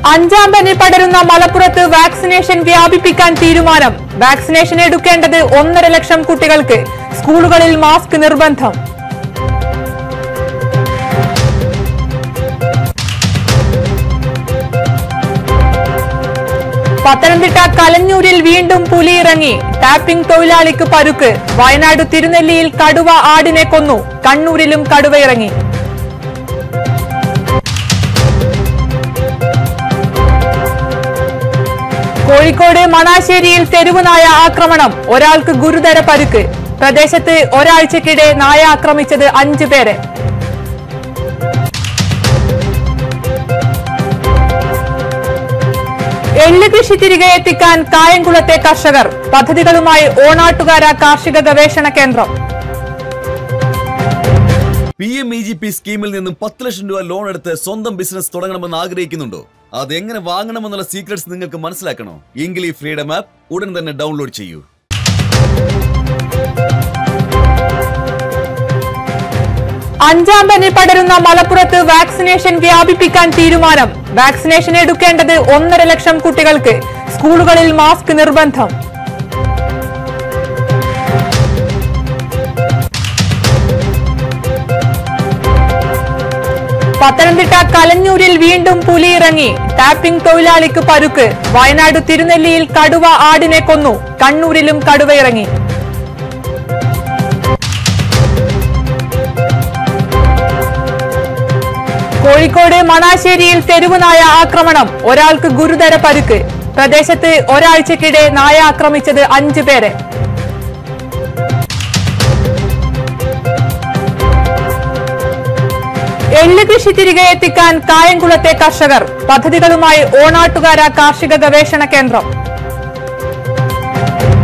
അഞ്ചാം പനി പടരുന്ന മലപ്പുറത്ത് വാക്സിനേഷൻ വ്യാപിപ്പിക്കാൻ തീരുമാനം വാക്സിനേഷൻ എടുക്കേണ്ടത് ഒന്നര ലക്ഷം കുട്ടികൾക്ക് സ്കൂളുകളിൽ മാസ്ക് നിർബന്ധം പത്തനംതിട്ട കലഞ്ഞൂരിൽ വീണ്ടും പുലിയിറങ്ങി ടാപ്പിംഗ് തൊഴിലാളിക്ക് പരുക്ക് വയനാട് തിരുനെല്ലിയിൽ കടുവ ആടിനെ കൊന്നു കണ്ണൂരിലും കടുവ ഇറങ്ങി കോഴിക്കോട് മണാശ്ശേരിയിൽ തെരുവുനായ ആക്രമണം ഒരാൾക്ക് ഗുരുതര പരുക്ക് പ്രദേശത്ത് ഒരാഴ്ചക്കിടെ നായ ആക്രമിച്ചത് അഞ്ചു പേരെ എള്ള് കൃഷി തിരികെ എത്തിക്കാൻ കായംകുളത്തെ കർഷകർ പദ്ധതികളുമായി ഓണാട്ടുകാര കാർഷിക ഗവേഷണ കേന്ദ്രം P M E G P സ്കീമിൽ നിന്നും പത്ത് ലക്ഷം രൂപ ലോൺ എടുത്ത് സ്വന്തം ബിസിനസ് തുടങ്ങണമെന്ന് ആഗ്രഹിക്കുന്നുണ്ടോ അതെങ്ങനെ വാങ്ങണമെന്നുള്ള സീക്രട്സ് നിങ്ങൾക്ക് മനസ്സിലാക്കണോ എങ്കിൽ ഈ ഫ്രീഡം ആപ്പ് ഉടൻ തന്നെ ഡൗൺലോഡ് ചെയ്യൂ അഞ്ചാം പനി പടരുന്ന മലപ്പുറത്ത് വാക്സിനേഷൻ വ്യാപിപ്പിക്കാൻ തീരുമാനം വാക്സിനേഷൻ എടുക്കേണ്ടത് ഒന്നര ലക്ഷം കുട്ടികൾക്ക് സ്കൂളുകളിൽ മാസ്ക് നിർബന്ധം പത്തനംതിട്ട കലഞ്ഞൂരിൽ വീണ്ടും പുലിയിറങ്ങി ടാപ്പിംഗ് തൊഴിലാളിക്ക് പരുക്ക് വയനാട് തിരുനെല്ലിയിൽ കടുവ ആടിനെ കൊന്നു കണ്ണൂരിലും കടുവ ഇറങ്ങി കോഴിക്കോട് മണാശ്ശേരിയിൽ തെരുവുനായ ആക്രമണം ഒരാൾക്ക് ഗുരുതര പരുക്ക് പ്രദേശത്ത് ഒരാഴ്ചക്കിടെ നായ ആക്രമിച്ചത് അഞ്ചു പേരെ എള്ള് കൃഷി തിരികെ എത്തിക്കാൻ കായംകുളത്തെ കർഷകർ പദ്ധതികളുമായി ഓണാട്ടുകാര കാർഷിക ഗവേഷണ കേന്ദ്രം